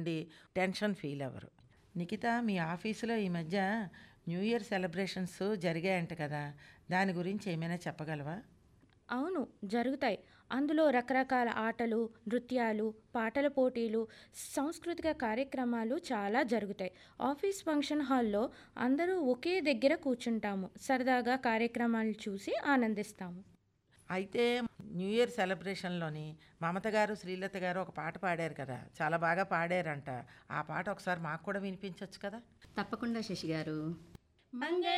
ఉండి tension feel అవ్వరు నిఖిత మీ ఆఫీసులో ఈ మధ్య న్యూ ఇయర్ సెలబ్రేషన్స్ జరిగాయంట కదా దాని గురించి ఏమైనా చెప్పగలవా అవును జరుగుతాయి అందులో రకరకాల ఆటలు నృత్యాలు పాటల పోటీలు సాంస్కృతిక కార్యక్రమాలు చాలా జరుగుతాయి ఆఫీస్ ఫంక్షన్ హాల్లో అందరూ ఒకే దగ్గర కూర్చుంటాము సరదాగా కార్యక్రమాలు చూసి ఆనందిస్తాము అయితే న్యూ ఇయర్ సెలబ్రేషన్లోని మమత గారు శ్రీలత గారు ఒక పాట పాడారు కదా చాలా బాగా పాడారంట ఆ పాట ఒకసారి మాకు కూడా వినిపించవచ్చు కదా తప్పకుండా శశి గారు